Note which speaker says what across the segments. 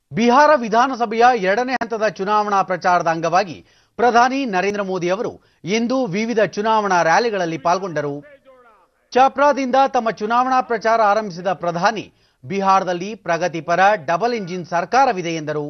Speaker 1: ಬಿಹಾರ ವಿಧಾನಸಭೆಯ ಎರಡನೇ ಹಂತದ ಚುನಾವಣಾ ಪ್ರಚಾರದ ಅಂಗವಾಗಿ ಪ್ರಧಾನಿ ನರೇಂದ್ರ ಮೋದಿ ಅವರು ಇಂದು ವಿವಿಧ ಚುನಾವಣಾ ರ್ಯಾಲಿಗಳಲ್ಲಿ ಪಾಲ್ಗೊಂಡರು ಚಾಪ್ರಾದಿಂದ ತಮ್ಮ ಚುನಾವಣಾ ಪ್ರಚಾರ ಆರಂಭಿಸಿದ ಪ್ರಧಾನಿ ಬಿಹಾರದಲ್ಲಿ ಪ್ರಗತಿಪರ ಡಬಲ್ ಇಂಜಿನ್ ಸರ್ಕಾರವಿದೆ ಎಂದರು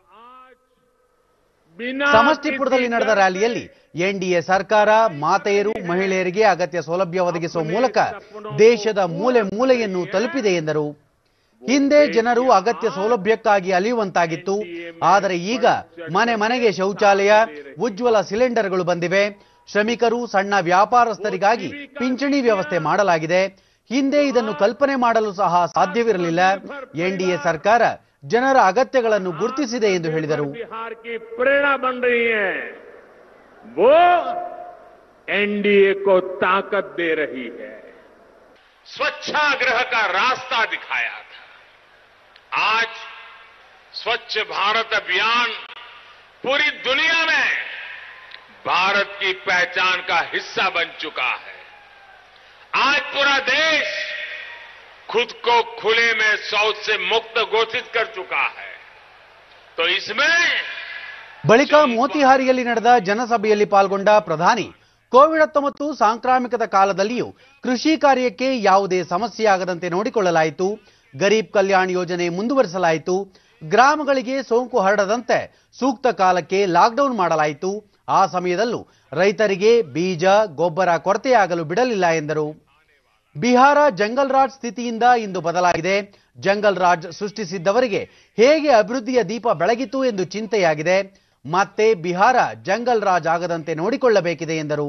Speaker 1: ಸಮಷ್ಟಿಪುರದಲ್ಲಿ ನಡೆದ ರ್ಯಾಲಿಯಲ್ಲಿ ಎನ್ಡಿಎ ಸರ್ಕಾರ ಮಾತೆಯರು ಮಹಿಳೆಯರಿಗೆ ಅಗತ್ಯ ಸೌಲಭ್ಯ ಒದಗಿಸುವ ಮೂಲಕ ದೇಶದ ಮೂಲೆ ಮೂಲೆಯನ್ನು ತಲುಪಿದೆ ಎಂದರು ಹಿಂದೆ ಜನರು ಅಗತ್ಯ ಸೌಲಭ್ಯಕ್ಕಾಗಿ ಅಲಿಯುವಂತಾಗಿತ್ತು ಆದರೆ ಈಗ ಮನೆ ಮನೆಗೆ ಶೌಚಾಲಯ ಉಜ್ವಲ ಸಿಲಿಂಡರ್ಗಳು ಬಂದಿವೆ ಶ್ರಮಿಕರು ಸಣ್ಣ ವ್ಯಾಪಾರಸ್ಥರಿಗಾಗಿ ಪಿಂಚಣಿ ವ್ಯವಸ್ಥೆ ಮಾಡಲಾಗಿದೆ ಹಿಂದೆ ಇದನ್ನು ಕಲ್ಪನೆ ಮಾಡಲು ಸಹ ಸಾಧ್ಯವಿರಲಿಲ್ಲ ಎನ್ಡಿಎ ಸರ್ಕಾರ ಜನರ ಅಗತ್ಯಗಳನ್ನು ಗುರುತಿಸಿದೆ ಎಂದು ಹೇಳಿದರು
Speaker 2: बिहार की प्रेरणा बन रही है वो एनडीए को ताकत दे रही है स्वच्छाग्रह का रास्ता दिखाया था आज स्वच्छ भारत अभियान पूरी दुनिया में भारत की पहचान का हिस्सा बन चुका है आज पूरा देश खुद को खुले में शौच से मुक्त घोषित कर चुका है तो इसमें
Speaker 1: ಬಳಿಕ ಮೋತಿಹಾರಿಯಲ್ಲಿ ನಡೆದ ಜನಸಭೆಯಲ್ಲಿ ಪಾಲ್ಗೊಂಡ ಪ್ರಧಾನಿ ಕೋವಿಡ್ ಹತ್ತೊಂಬತ್ತು ಸಾಂಕ್ರಾಮಿಕದ ಕಾಲದಲ್ಲಿಯೂ ಕೃಷಿ ಕಾರ್ಯಕ್ಕೆ ಯಾವುದೇ ಸಮಸ್ಯೆಯಾಗದಂತೆ ನೋಡಿಕೊಳ್ಳಲಾಯಿತು ಗರೀಬ್ ಕಲ್ಯಾಣ್ ಯೋಜನೆ ಮುಂದುವರಿಸಲಾಯಿತು ಗ್ರಾಮಗಳಿಗೆ ಸೋಂಕು ಹರಡದಂತೆ ಸೂಕ್ತ ಕಾಲಕ್ಕೆ ಲಾಕ್ಡೌನ್ ಮಾಡಲಾಯಿತು ಆ ಸಮಯದಲ್ಲೂ ರೈತರಿಗೆ ಬೀಜ ಗೊಬ್ಬರ ಕೊರತೆಯಾಗಲು ಬಿಡಲಿಲ್ಲ ಎಂದರು ಬಿಹಾರ ಜಂಗಲ್ ರಾಜ್ ಸ್ಥಿತಿಯಿಂದ ಇಂದು ಬದಲಾಗಿದೆ ಜಂಗಲ್ ರಾಜ್ ಸೃಷ್ಟಿಸಿದ್ದವರಿಗೆ ಹೇಗೆ ಅಭಿವೃದ್ಧಿಯ ದೀಪ ಬೆಳಗಿತು ಎಂದು ಚಿಂತೆಯಾಗಿದೆ ಮತ್ತೆ ಬಿಹಾರ ಜಂಗಲ್ ರಾಜ್ ಆಗದಂತೆ ನೋಡಿಕೊಳ್ಳಬೇಕಿದೆ ಎಂದರು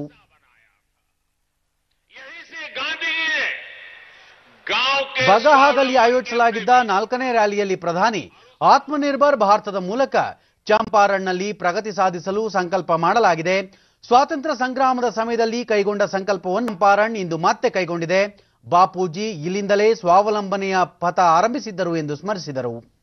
Speaker 2: यहीं से गांधी जी ने गांव के
Speaker 1: ಬಗಹಾದಲ್ಲಿ ಆಯೋಜಿಸಲಾಗಿದ್ದ ನಾಲ್ಕನೇ ರ್ಯಾಲಿಯಲ್ಲಿ ಪ್ರಧಾನಿ ಆತ್ಮನಿರ್ಭರ್ ಭಾರತದ ಮೂಲಕ ಚಂಪಾರಣ್ನಲ್ಲಿ ಪ್ರಗತಿ ಸಾಧಿಸಲು ಸಂಕಲ್ಪ ಮಾಡಲಾಗಿದೆ ಸ್ವಾತಂತ್ರ್ಯ ಸಂಗ್ರಾಮದ ಸಮಯದಲ್ಲಿ ಕೈಗೊಂಡ ಸಂಕಲ್ಪವನ್ನು ಚಂಪಾರಣ್ ಇಂದು ಮತ್ತೆ ಕೈಗೊಂಡಿದೆ ಬಾಪೂಜಿ ಇಲ್ಲಿಂದಲೇ ಸ್ವಾವಲಂಬನೆಯ ಪಥ ಆರಂಭಿಸಿದ್ದರು ಎಂದು ಸ್ಮರಿಸಿದರು